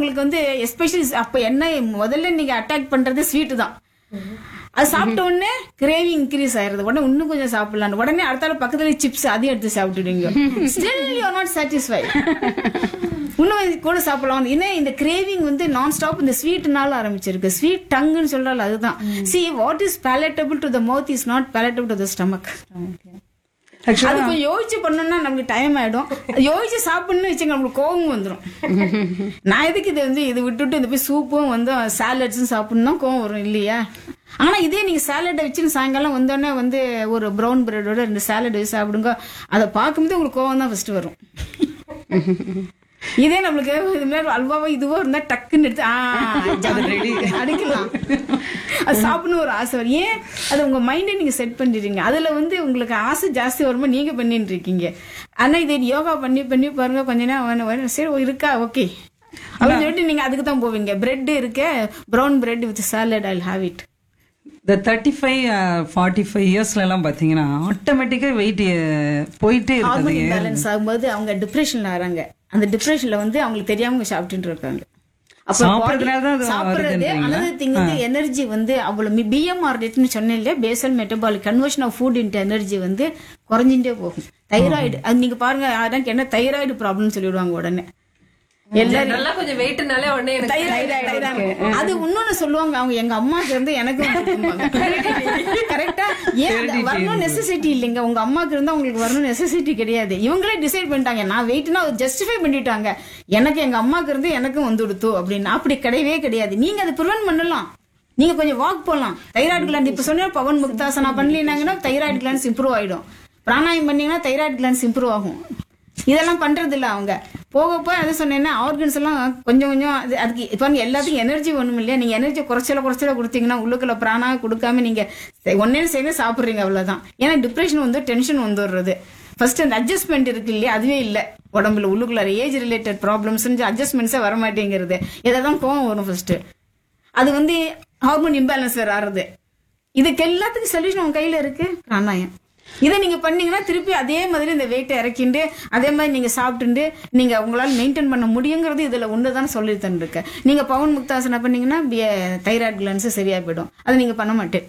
உங்களுக்கு வந்து எஸ்பெஷலி அப்ப என்ன முதல்ல நீங்க அட்டாக் பண்றது ஸ்வீட் தான் அது சாப்பிட்ட உடனே கிரேவி இன்க்ரீஸ் ஆயிருது உடனே இன்னும் கொஞ்சம் சாப்பிடலாம் உடனே அடுத்தால பக்கத்துல சிப்ஸ் அதையும் எடுத்து சாப்பிட்டுடுவீங்க ஸ்டில் யூ நாட் சாட்டிஸ்ஃபை இன்னும் கூட சாப்பிடலாம் ஏன்னா இந்த கிரேவிங் வந்து நான் ஸ்டாப் இந்த ஸ்வீட்னால ஆரம்பிச்சிருக்கு ஸ்வீட் டங்குன்னு சொல்றால அதுதான் see what is palatable to the mouth is not palatable to the stomach அது ஆக்சுவலா கொஞ்சம் யோசிச்சு பண்ணணும்னா நமக்கு டைம் ஆயிடும் யோசிச்சு சாப்பிடணும்னு வச்சுங்க நம்மளுக்கு கோவம் வந்துடும் நான் எதுக்கு இது வந்து இது விட்டுட்டு இந்த போய் சூப்பும் வந்து சாலட்ஸும் சாப்பிடணும் கோவம் வரும் இல்லையா ஆனா இதே நீங்க சாலட்டை வச்சுன்னு சாயங்காலம் வந்தோடனே வந்து ஒரு ப்ரௌன் பிரெட்டோட ரெண்டு சாலட் வச்சு சாப்பிடுங்க அதை பார்க்கும்போது உங்களுக்கு கோவம் தான் ஃபர்ஸ்ட் வரும் இதே நம்மளுக்கு இது மாதிரி அல்வாவோ இதுவோ இருந்தா டக்குன்னு எடுத்து ஆ, அடிக்கலாம் அது சாப்பிடணும் ஒரு ஆசை வரும் ஏன் அது உங்க மைண்டை நீங்க செட் பண்ணிடுறீங்க அதுல வந்து உங்களுக்கு ஆசை ஜாஸ்தி வரும்போது நீங்க பண்ணிட்டு இருக்கீங்க ஆனா இதை யோகா பண்ணி பண்ணி பாருங்க கொஞ்ச நேரம் வேணும், வேணும். சரி ஓ, இருக்கா ஓகே அப்படின்னு சொல்லிட்டு நீங்க அதுக்கு தான் போவீங்க பிரெட் இருக்க brown bread with salad I have it இந்த தேர்ட்டி ஃபைவ் ஃபார்ட்டி ஃபைவ் இயர்ஸ்ல எல்லாம் பாத்தீங்கன்னா ஆட்டோமேட்டிக்கா வெயிட் போயிட்டே ஹார்மோன் இருக்குது இம்பேலன்ஸ் ஆகும்போது அவங்க டிப்ரெஷன்ல ஆறாங்க அந்த டிப்ரெஷன்ல வந்து அவங்களுக்கு தெரியாம சாப்பிட்டுட்டு இருக்காங்க அப்ப சாப்பிடுறதுனால தான் அது சாப்பிடுறது வருதுன்றீங்களா? அனதர் திங் வந்து எனர்ஜி வந்து அவ்வளவு பிஎம்ஆர் ரேட்னு சொன்னேன் இல்லையா basal metabolic conversion of food into energy வந்து குறைஞ்சிட்டே போகும் தைராய்டு அது நீங்க பாருங்க அதான் என்ன தைராய்டு ப்ராப்ளம் சொல்லிடுவாங்க உடனே எல்லாரும் நல்லா கொஞ்சம் வெயிட்னாலே உடனே எனக்கு தைராய்டு தைராய்டு அது இன்னொன்னு சொல்லுவாங்க அவங்க எங்க அம்மாக்கு இருந்து எனக்கும் கரெக்டா ஏன் அது வரணும் நெசசிட்டி இல்லைங்க உங்க அம்மாக்கு இருந்தா உங்களுக்கு வரணும் நெசசிட்டி கிடையாது இவங்களே டிசைட் பண்ணிட்டாங்க நான் வெயிட்னா ஜஸ்டிஃபை பண்ணிட்டாங்க எனக்கு எங்க அம்மாக்கு இருந்து எனக்கும் வந்து கொடுத்து அப்படின்னு அப்படி கிடையவே கிடையாது நீங்க அதை ப்ரிவென்ட் பண்ணலாம் நீங்க கொஞ்சம் வாக் போலாம் தைராய்டு கிளாண்ட் இப்ப சொன்ன பவன் முக்தாசனா பண்ணலினாங்கன்னா தைராய்டு கிளாண்ட்ஸ் இம்ப்ரூவ் ஆயிடும் பிராணாயம் பண்ணீங்கன்னா தைராய்டு கிளாண்ட்ஸ் இம்ப்ரூவ் ஆகும் இதெல்லாம் பண்றது இல்ல அவங்க போக போய் அது சொன்னேன்னா ஆர்கன்ஸ் எல்லாம் கொஞ்சம் கொஞ்சம் அது- அதுக்கு இப்போ எல்லாத்துக்கும் எனர்ஜி ஒண்ணும் இல்லையா நீங்க எனர்ஜி குறைச்சல குறைச்சல கொடுத்தீங்கன்னா உள்ளுக்குள்ள பிராணா கொடுக்காம நீங்க ஒன்னே சேர்ந்து சாப்பிடுறீங்க அவ்வளவுதான் ஏன்னா டிப்ரெஷன் வந்து டென்ஷன் வந்துடுறது ஃபர்ஸ்ட் அந்த அட்ஜஸ்ட்மெண்ட் இருக்கு இல்லையா அதுவே இல்ல உடம்புல உள்ளுக்குள்ள ஏஜ் ரிலேட்டட் ப்ராப்ளம்ஸ் அட்ஜஸ்ட்மெண்ட்ஸே வர மாட்டேங்கிறது இதான் கோவம் வரும் ஃபர்ஸ்ட் அது வந்து ஹார்மோன் இம்பேலன்ஸ் வேற ஆறுது இதுக்கு எல்லாத்துக்கும் சொல்யூஷன் உங்க கையில இருக்கு பிராணாயம் இதை நீங்க பண்ணீங்கன்னா திருப்பி அதே மாதிரி இந்த வெயிட்டை இறக்கிண்டு அதே மாதிரி நீங்க சாப்பிட்டுண்டு நீங்க உங்களால மெயின்டைன் பண்ண முடியுங்கிறது இதுல ஒண்ணுதான் சொல்லி தந்துருக்கேன் நீங்க பவன் முக்தாசனா பண்ணீங்கன்னா தைராய்டு கிளான்ஸ் சரியா போயிடும் அதை நீங்க பண்ண மாட்டேன்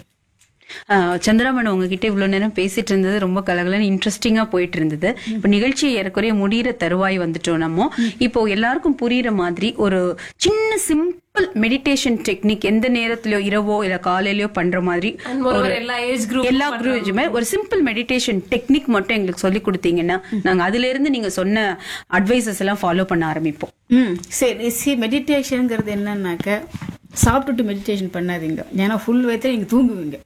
ஆஹ் சந்திராமன் உங்ககிட்ட இவ்வளவு நேரம் பேசிட்டு இருந்தது ரொம்ப கலகலன்னு இன்ட்ரெஸ்டிங்கா போயிட்டு இருந்தது இப்ப நிகழ்ச்சி ஏறக்குறைய முடியிற தருவாய் வந்துட்டோம் நம்ம இப்போ எல்லாருக்கும் புரியுற மாதிரி ஒரு சின்ன சிம்பிள் மெடிடேஷன் டெக்னிக் எந்த நேரத்திலயோ இரவோ இல்ல காலையிலயோ பண்ற மாதிரி And moreover எல்லா ஏஜ் குரூப் எல்லா குரூப்புமே ஒரு சிம்பிள் மெடிடேஷன் டெக்னிக் மட்டும் எங்களுக்கு சொல்லி கொடுத்தீங்கன்னா நாங்க அதுல இருந்து நீங்க சொன்ன அட்வைசஸ் எல்லாம் ஃபாலோ பண்ண ஆரம்பிப்போம் ம் சரி சி மெடிடேஷனுங்கிறது என்னன்னாக்க சாப்பிட்டுட்டு மெடிடேஷன் பண்ணாதீங்க ஏன்னா ஃபுல் வயத்துல நீங்க தூங்குவீங்க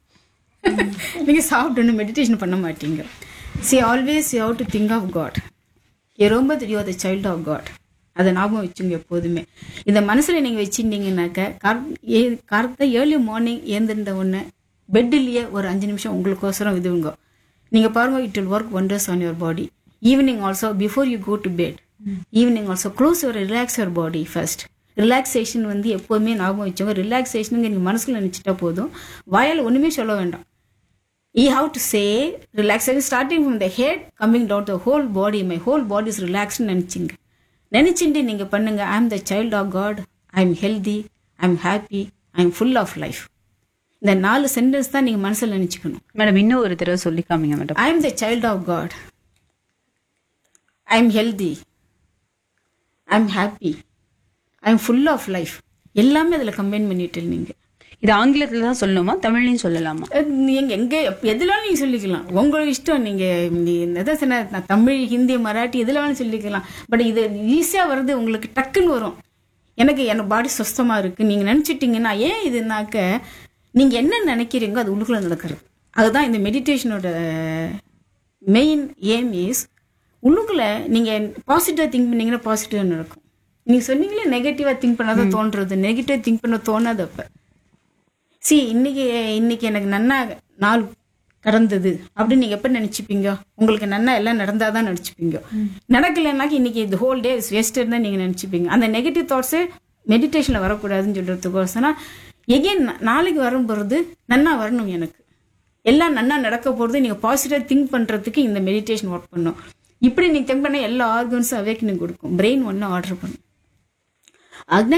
நீங்க சாப்பிட்டு மெடிடேஷன் பண்ண மாட்டீங்க see always you have to think of God ரொம்ப தெரியும் த சைல்ட் ஆஃப் காட் அதை ஞாபகம் வச்சுங்க எப்போதுமே இந்த மனசுல நீங்க வச்சிருந்தீங்கன்னாக்க கார்த்த ஏர்லி மார்னிங் ஏந்திருந்த உடனே பெட்டிலேயே ஒரு அஞ்சு நிமிஷம் உங்களுக்கோசரம் இதுவுங்க நீங்க பாருங்க it will work wonders on your body evening also before you go to bed evening also close your relax your body first relaxation வந்து எப்போதுமே ஞாபகம் வச்சவங்க ரிலாக்ஸேஷனுங்க நீங்க மனசுல நினைச்சிட்டா போதும் வாயால் ஒண்ணுமே சொல்ல வேண்டாம் you have to say relaxation starting from the head coming down to the whole body my whole body is relaxed நினைச்சிங்க நினைச்சுட்டு நீங்க பண்ணுங்க I am the child of God I am healthy I am happy I am full of life இந்த நாலு sentence தான் நீங்க மனசுல நினைச்சுக்கணும் madam இன்னும் ஒரு தடவை சொல்லி காமிங்க madam I am the child of God I am healthy I am happy I am full of life எல்லாமே அதில் கம்பைன் பண்ணிட்டு நீங்க இது ஆங்கிலத்துல தான் சொல்லணுமா தமிழ்லையும் சொல்லலாமா அஹ் நீங்க எங்க எப்ப- எதுலாம் நீங்க சொல்லிக்கலாம் உங்களோட இஷ்டம் நீங்க நீ எதை சொன்ன நான் தமிழ் ஹிந்தி மராட்டி எதுல வேணாலும் சொல்லிக்கலாம் பட் இது ஈஸியா வருது உங்களுக்கு டக்குன்னு வரும் எனக்கு என் பாடி சுஸ்தமா இருக்கு நீங்க நினைச்சிட்டீங்கன்னா ஏன் இதுனாக்க நீங்க என்ன நினைக்கிறீங்களோ அது உள்ளுக்குள்ள நடக்கிறது அதுதான் இந்த மெடிடேஷனோட மெயின் ஏம் இஸ் உள்ளுக்குள்ள நீங்க பாசிட்டிவா திங்க் பண்ணீங்கன்னா பாசிட்டிவா நடக்கும் நீங்க சொன்னீங்களே நெகட்டிவா திங்க் பண்ணாதான் தோன்றது நெகட்டிவ் திங்க் பண்ண தோணாது அப்ப சி இன்னைக்கு இன்னைக்கு எனக்கு நன்னா நாள் கடந்தது அப்படின்னு நீங்க எப்ப நினைச்சுப்பீங்க உங்களுக்கு நன்னா எல்லாம் நடந்தாதான் நினைச்சுப்பீங்க நடக்கலைன்னாக்கி இன்னைக்கு இந்த ஹோல் டே வேஸ்டட் தான் நீங்க நினைச்சுப்பீங்க அந்த நெகட்டிவ் தாட்ஸே மெடிடேஷன்ல வரக்கூடாதுன்னு சொல்றதுக்கோசரம் எகெயின் நாளைக்கு வரும் பொழுது நன்னா வரணும் எனக்கு எல்லாம் நன்னா நடக்க போறது நீங்க பாசிட்டிவா திங்க் பண்றதுக்கு இந்த மெடிடேஷன் ஒர்க் பண்ணும் இப்படி நீங்க திங்க் பண்ண எல்லா ஆர்கன்ஸும் அவேக்கனிங் கொடுக்கும் பிரெயின் ஒன்னு ஆர்டர் பண்ணும் அக்னி